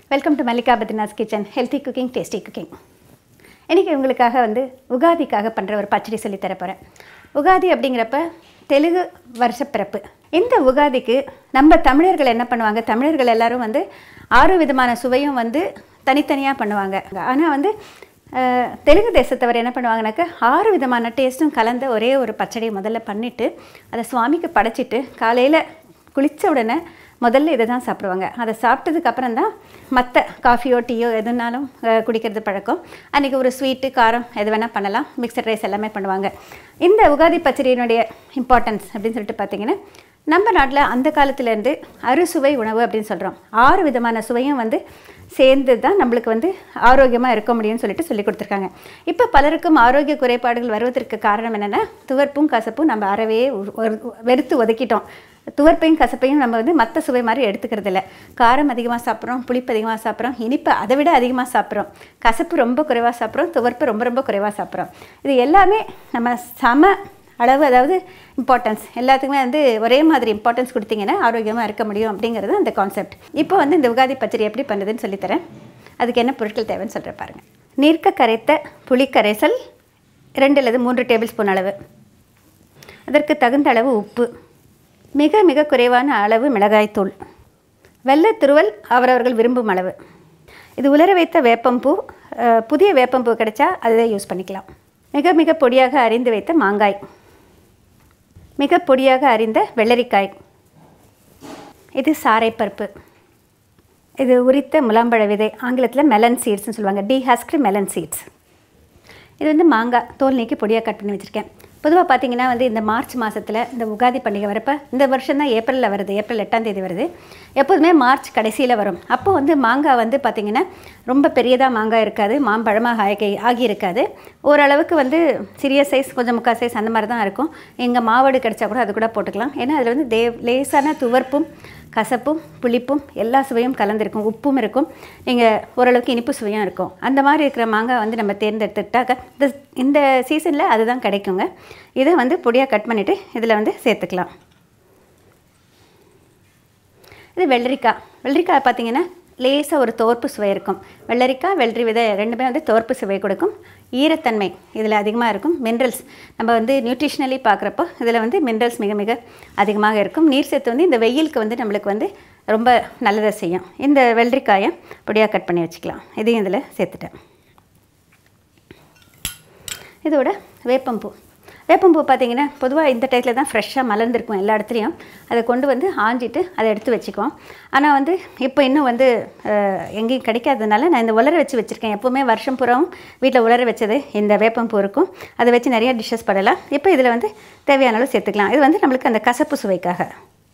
welcome to Mallika Badrinath kitchen healthy cooking tasty cooking இன்றைக்கி உங்களுக்காக வந்து உகாதிக்காக பண்ணுற ஒரு பச்சடி சொல்லி தர போகிறேன் உகாதி அப்படிங்கிறப்ப தெலுங்கு வருஷப்பிறப்பு இந்த உகாதிக்கு நம்ம தமிழர்கள் என்ன பண்ணுவாங்க தமிழர்கள் எல்லாரும் வந்து ஆறு விதமான சுவையும் வந்து தனித்தனியாக பண்ணுவாங்க ஆனால் வந்து அஹ், தெலுங்கு தேசத்தவர் என்ன பண்ணுவாங்கனாக்கா ஆறு விதமான டேஸ்ட்டும் கலந்த ஒரே ஒரு பச்சடி முதல்ல பண்ணிவிட்டு அதை சுவாமிக்கு படைச்சிட்டு காலையில் குளித்த உடனே முதல்ல இதை தான் சாப்பிடுவாங்க அதை சாப்பிட்டதுக்கு அப்புறம் தான் மற்ற காஃபியோ டீயோ எதுனாலும் அஹ், குடிக்கிறது பழக்கம் அன்றைக்கி ஒரு ஸ்வீட்டு காரம் எது வேணால் பண்ணலாம் மிக்சட் ரைஸ் எல்லாமே பண்ணுவாங்க இந்த உகாதி பச்சடியினுடைய இம்பார்ட்டன்ஸ் அப்படின்னு சொல்லிட்டு பார்த்தீங்கன்னா நம்ம நாட்டில் அந்த காலத்துலேருந்து அறுசுவை உணவு அப்படின்னு சொல்கிறோம் ஆறு விதமான சுவையும் வந்து சேர்ந்து தான் நம்மளுக்கு வந்து ஆரோக்கியமாக இருக்க முடியும்னு சொல்லிட்டு சொல்லி கொடுத்துருக்காங்க இப்போ பலருக்கும் ஆரோக்கிய குறைபாடுகள் வருவதற்கு காரணம் என்னென்னா துவர்ப்பும் கசப்பும் நம்ம அறவே ஒரு- ஒரு- வெறுத்து ஒதுக்கிட்டோம் துவர்ப்பையும் கசப்பையும் நம்ம வந்து மற்ற சுவை மாதிரி எடுத்துக்கிறது இல்லை காரம் அதிகமாக சாப்பிட்றோம் புளிப்பு அதிகமாக சாப்பிட்றோம் இனிப்பு அதை விட அதிகமாக சாப்பிட்றோம் கசப்பு ரொம்ப குறைவாக சாப்பிட்றோம் துவர்ப்பு ரொம்ப ரொம்ப குறைவாக சாப்பிட்றோம் இது எல்லாமே நம்ம சம அளவு அதாவது இம்பார்ட்டன்ஸ் எல்லாத்துக்குமே வந்து ஒரே மாதிரி இம்பார்ட்டன்ஸ் கொடுத்தீங்கன்னா ஆரோக்கியமாக இருக்க முடியும் அப்படிங்கிறது அந்த கான்செப்ட் இப்போ வந்து இந்த உகாதி பச்சடி எப்படி பண்ணுறதுன்னு சொல்லித்தரேன் அதுக்கு என்ன பொருட்கள் தேவைன்னு சொல்கிறேன் பாருங்கள் நீர்க்க கரைத்த புளிக்கரைசல் ரெண்டு அல்லது மூன்று டேபிள் ஸ்பூன் அளவு அதற்கு தகுந்த அளவு உப்பு மிக மிக குறைவான அளவு மிளகாய்த்தூள் வெள்ளத் துருவல் அவரவர்கள் விரும்பும் அளவு இது உலர வைத்த வேப்பம்பூ அஹ், புதிய வேப்பம்பூ கிடைச்சா அதை யூஸ் பண்ணிக்கலாம் மிக மிக பொடியாக அரிந்து வைத்த மாங்காய் மிக பொடியாக அரிந்த வெள்ளரிக்காய் இது சாரைப்பருப்பு இது உரித்த முலாம்பழ விதை ஆங்கிலத்தில் மெலன் சீட்ஸ்னு சொல்லுவாங்க டீஹாஸ்க்டு மெலன் சீட்ஸ் இது வந்து மாங்காய் தோல் நீக்கி பொடியாக கட் பண்ணி வச்சுருக்கேன் பொதுவாக பார்த்தீங்கன்னா வந்து இந்த மார்ச் மாதத்தில் இந்த உகாதி பண்டிகை வரப்போ இந்த வருஷம் தான் ஏப்ரலில் வருது ஏப்ரல் எட்டாம் தேதி வருது எப்போதுமே மார்ச் கடைசியில் வரும் அப்போ வந்து மாங்காய் வந்து பார்த்திங்கன்னா ரொம்ப பெரியதாக மாங்காய் இருக்காது மாம்பழமாக ஆகி ஆகி இருக்காது ஓரளவுக்கு வந்து சிறிய சைஸ் கொஞ்சம் முக்கால் சைஸ் அந்த மாதிரி தான் இருக்கும் எங்கள் மாவடு கிடைச்சா கூட அது கூட போட்டுக்கலாம் ஏன்னா அதில் வந்து தே லேசான துவர்ப்பும் கசப்பும் புளிப்பும் எல்லா சுவையும் கலந்துருக்கும் உப்பும் இருக்கும் நீங்கள் ஓரளவுக்கு இனிப்பு சுவையும் இருக்கும் அந்த மாதிரி இருக்கிற மாங்காய் வந்து நம்ம தேர்ந்தெடுத்துட்டாக்க இந்த இந்த சீசனில் அதுதான் கிடைக்குங்க இதை வந்து பொடியாக கட் பண்ணிவிட்டு இதில் வந்து சேர்த்துக்கலாம் இது வெள்ளரிக்காய் வெள்ளரிக்காய் பார்த்தீங்கன்னா லேசாக ஒரு தோற்பு சுவை இருக்கும் வெள்ளரிக்காய் வெள்ளரி விதை ரெண்டுமே வந்து தோற்பு சுவை கொடுக்கும் ஈரத்தன்மை இதில் அதிகமாக இருக்கும் மினரல்ஸ் நம்ம வந்து நியூட்ரிஷனலி பார்க்குறப்போ இதில் வந்து மினரல்ஸ் மிக மிக அதிகமாக இருக்கும் நீர் சத்து வந்து இந்த வெயிலுக்கு வந்து நம்மளுக்கு வந்து ரொம்ப நல்லதை செய்யும் இந்த வெள்ளரிக்காயை பொடியாக கட் பண்ணி வச்சுக்கலாம் இதையும் இதில் சேர்த்துட்டேன் இதோட வேப்பம்பூ வேப்பம்பூ பார்த்தீங்கன்னா பொதுவாக இந்த டயத்தில் தான் ஃப்ரெஷ்ஷாக மலர்ந்துருக்கும் எல்லா இடத்துலையும் அதை கொண்டு வந்து ஆஞ்சிட்டு அதை எடுத்து வச்சுக்குவோம் ஆனால் வந்து இப்போ இன்னும் வந்து அஹ், எங்கேயும் கிடைக்காததுனால நான் இந்த உலர வச்சு வச்சுருக்கேன் எப்போவுமே வருஷம் புறம் வீட்டில் உலர வச்சது இந்த வேப்பம்பூ இருக்கும் அதை வச்சு நிறைய டிஷ்ஷஸ் பண்ணலாம் இப்போ இதில் வந்து தேவையான அளவு சேர்த்துக்கலாம் இது வந்து நம்மளுக்கு அந்த கசப்பு சுவைக்காக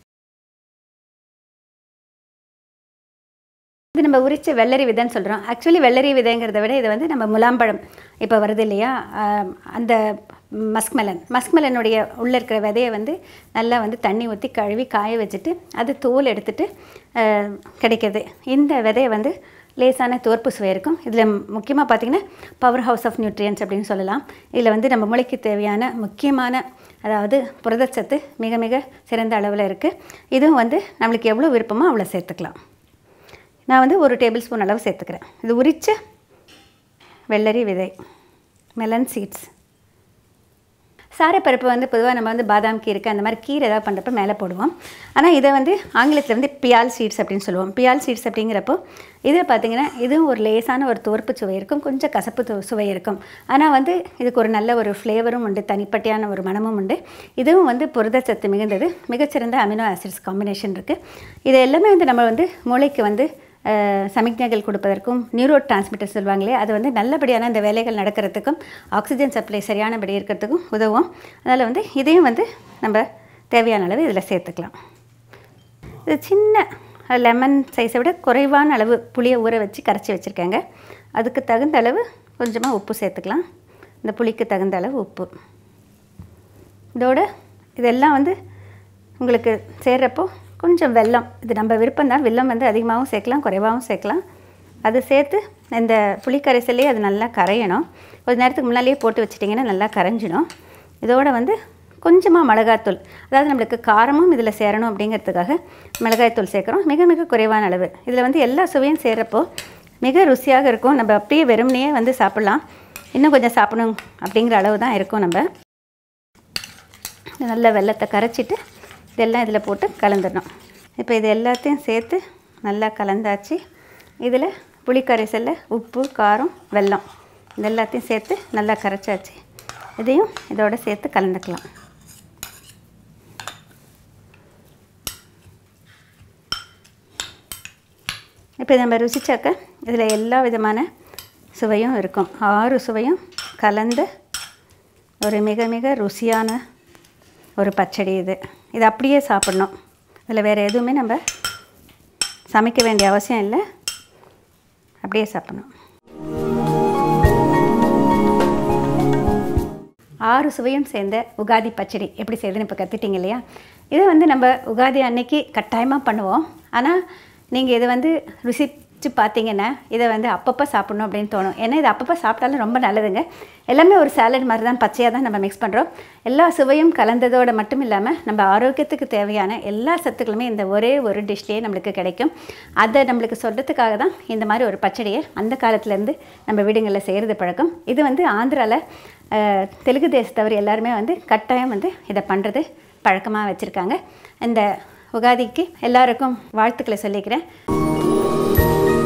இது நம்ம உரிச்ச வெள்ளரி விதைன்னு சொல்கிறோம் ஆக்சுவலி வெள்ளரி விதைங்கிறத விட இது வந்து நம்ம முலாம்பழம் இப்போ வருது இல்லையா ஆம், அந்த மஸ்க்மெலன் மஸ்க்மெலனுடைய உள்ளே இருக்கிற விதையை வந்து நல்லா வந்து தண்ணி ஊற்றி கழுவி காய வச்சுட்டு அது தோல் எடுத்துட்டு ஆஹ், கிடைக்கிது இந்த விதையை வந்து லேசான தோற்பு சுவை இருக்கும் இதில் முக்கியமாக பார்த்திங்கன்னா பவர் ஹவுஸ் ஆஃப் நியூட்ரியன்ஸ் அப்படின்னு சொல்லலாம் இதில் வந்து நம்ம மூளைக்கு தேவையான முக்கியமான அதாவது புரதச்சத்து மிக மிக சிறந்த அளவில் இருக்குது இதுவும் வந்து நம்மளுக்கு எவ்வளோ விருப்பமோ அவ்வளோ சேர்த்துக்கலாம் நான் வந்து ஒரு டேபிள் ஸ்பூன் அளவு சேர்த்துக்கிறேன் இது உரிச்ச வெள்ளரி விதை மெலன் சீட்ஸ் சாரப்பருப்பு வந்து பொதுவாக நம்ம வந்து பாதாம் கீரை அந்த மாதிரி கீரை ஏதாவது பண்ணுறப்ப மேலே போடுவோம் ஆனால் இதை வந்து ஆங்கிலத்தில் வந்து பியால் சீட்ஸ் அப்படின்னு சொல்லுவோம் பியால் சீட்ஸ் அப்படிங்கிறப்போ இதில் பார்த்தீங்கன்னா இதுவும் ஒரு லேசான ஒரு துவர்ப்பு சுவை இருக்கும் கொஞ்சம் கசப்பு து- சுவை இருக்கும் ஆனால் வந்து இதுக்கு ஒரு நல்ல ஒரு ஃப்ளேவரும் உண்டு தனிப்பட்டியான ஒரு மணமும் உண்டு இதுவும் வந்து புரதச்சத்து மிகுந்தது மிகச்சிறந்த அமினோ ஆசிட்ஸ் காம்பினேஷன் இருக்குது இது எல்லாமே வந்து நம்ம வந்து மூளைக்கு வந்து அஹ், சமிக்ஞைகள் கொடுப்பதற்கும் நியூரோ டிரான்ஸ்மிட்டர் சொல்லுவாங்களே அது வந்து நல்லபடியான இந்த வேலைகள் நடக்கிறதுக்கும் ஆக்சிஜன் சப்ளை சரியானபடி இருக்கிறதுக்கும் உதவும் அதனால் வந்து இதையும் வந்து நம்ம தேவையான அளவு இதில் சேர்த்துக்கலாம் இது சின்ன லெமன் சைஸை விட குறைவான அளவு புளியை ஊற வச்சு கரைச்சி வச்சுருக்கேங்க அதுக்கு தகுந்த அளவு கொஞ்சமாக உப்பு சேர்த்துக்கலாம் இந்த புளிக்கு தகுந்த அளவு உப்பு இதோட இதெல்லாம் வந்து உங்களுக்கு சேர்றப்போ கொஞ்சம் வெல்லம் இது நம்ம விருப்பம் தான் வெல்லம் வந்து அதிகமாகவும் சேர்க்கலாம் குறைவாகவும் சேர்க்கலாம் அது சேர்த்து இந்த புளிக்கரைசல்லே அது நல்லா கரையணும் கொஞ்ச நேரத்துக்கு முன்னாலேயே போட்டு வச்சிட்டிங்கன்னா நல்லா கரைஞ்சிடும் இதோட வந்து கொஞ்சமாக மிளகாத்தூள் அதாவது நம்மளுக்கு காரமும் இதில் சேரணும் அப்படிங்கிறதுக்காக மிளகாய்த்தூள் சேர்க்குறோம் மிக மிக குறைவான அளவு இதில் வந்து எல்லா சுவையும் சேர்கிறப்போ மிக ருசியாக இருக்கும் நம்ம அப்படியே வெறுமனையே வந்து சாப்பிட்லாம் இன்னும் கொஞ்சம் சாப்பிடணும் அப்படிங்கிற அளவு தான் இருக்கும் நம்ம நல்ல வெள்ளத்தை கரைச்சிட்டு இதெல்லாம் இதில் போட்டு கலந்துடணும் இப்போ இது எல்லாத்தையும் சேர்த்து நல்லா கலந்தாச்சு இதில் புளிக்கரைசலில் உப்பு காரம் வெல்லம் இது எல்லாத்தையும் சேர்த்து நல்லா கரைச்சாச்சு இதையும் இதோட சேர்த்து கலந்துக்கலாம் இப்போ நம்ம ருசிச்சாக்க இதில் எல்லா விதமான சுவையும் இருக்கும் ஆறு சுவையும் கலந்த ஒரு மிக மிக ருசியான ஒரு பச்சடி இது இது அப்படியே சாப்பிட்ணும் இதில் வேறு எதுவுமே நம்ம சமைக்க வேண்டிய அவசியம் இல்லை அப்படியே சாப்பிடணும் ஆறு சுவையும் சேர்ந்த உகாதி பச்சடி எப்படி செய்யுதுன்னு இப்போ கற்றுட்டீங்க இல்லையா இதை வந்து நம்ம உகாதி அன்னைக்கு கட்டாயமாக பண்ணுவோம் ஆனால் நீங்கள் இதை வந்து ருசித்து பார்த்தீங்கன்னா இதை வந்து அப்பப்போ சாப்பிடணும் அப்படின்னு தோணும் ஏன்னா இது அப்பப்போ சாப்பிட்டாலும் ரொம்ப நல்லதுங்க எல்லாமே ஒரு சாலட் மாதிரி தான் பச்சையாக தான் நம்ம மிக்ஸ் பண்ணுறோம் எல்லா சுவையும் கலந்ததோடு மட்டும் இல்லாமல் நம்ம ஆரோக்கியத்துக்கு தேவையான எல்லா சத்துக்களுமே இந்த ஒரே ஒரு டிஷ்லேயே நம்மளுக்கு கிடைக்கும் அதை நம்மளுக்கு சொல்கிறதுக்காக தான் இந்த மாதிரி ஒரு பச்சடியை அந்த காலத்துலேருந்து நம்ம வீடுங்களில் செய்கிறது பழக்கம் இது வந்து ஆந்திராவில் அஹ், தெலுங்கு தேசத்தவர் எல்லாருமே வந்து கட்டாயம் வந்து இதை பண்ணுறது பழக்கமாக வச்சுருக்காங்க இந்த உகாதிக்கு எல்லாருக்கும் வாழ்த்துக்களை சொல்லிக்கிறேன்